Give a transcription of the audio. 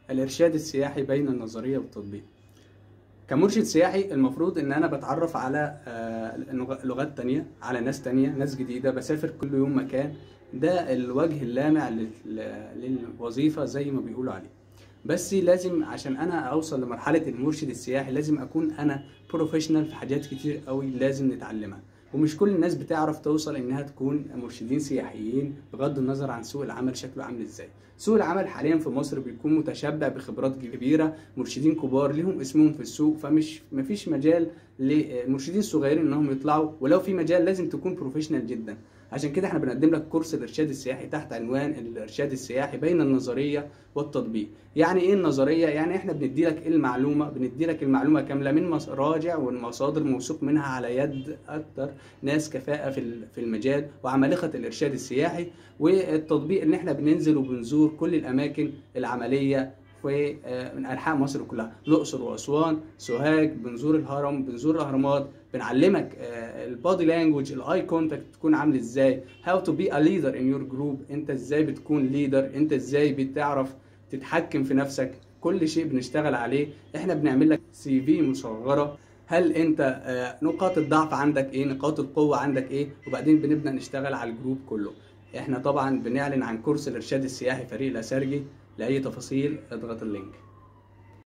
الإرشاد السياحي بين النظرية والتطبيق كمرشد سياحي المفروض ان انا بتعرف على آه، لغ- لغات تانية على ناس تانية ناس جديدة بسافر كل يوم مكان ده الوجه اللامع لل- للوظيفة زي ما بيقولوا عليه بس لازم عشان انا اوصل لمرحلة المرشد السياحي لازم اكون انا بروفيشنال في حاجات كتير قوي لازم نتعلمها ومش كل الناس بتعرف توصل انها تكون مرشدين سياحيين بغض النظر عن سوق العمل شكله عامل ازاي سوق العمل حاليا في مصر بيكون متشبع بخبرات كبيره مرشدين كبار ليهم اسمهم في السوق فمش مفيش مجال للمرشدين الصغيرين انهم يطلعوا ولو في مجال لازم تكون بروفيشنال جدا عشان كده احنا بنقدم لك كورس الارشاد السياحي تحت عنوان الارشاد السياحي بين النظريه والتطبيق يعني ايه النظريه يعني احنا بندي لك المعلومه بندي لك المعلومه كامله من مراجع ومصادر موثوق منها على يد اكتر ناس كفاءه في ال- في المجال وعمالقه الارشاد السياحي والتطبيق ان احنا بننزل وبنزور كل الاماكن العمليه في آه، من انحاء مصر كلها الاقصر واسوان سوهاج بنزور الهرم بنزور الاهرامات بنعلمك البادي لانجوج الاي كونتاكت تكون عامل ازاي هاو تو بي ا ليدر ان يور جروب انت ازاي بتكون ليدر انت ازاي بتعرف تتحكم في نفسك كل شيء بنشتغل عليه احنا بنعمل لك سي في مصغره هل انت آه، نقاط الضعف عندك ايه نقاط القوه عندك ايه وبعدين بنبدا نشتغل على الجروب كله احنا طبعا بنعلن عن كورس الارشاد السياحي فريق الاسرجي لاي تفاصيل اضغط اللينك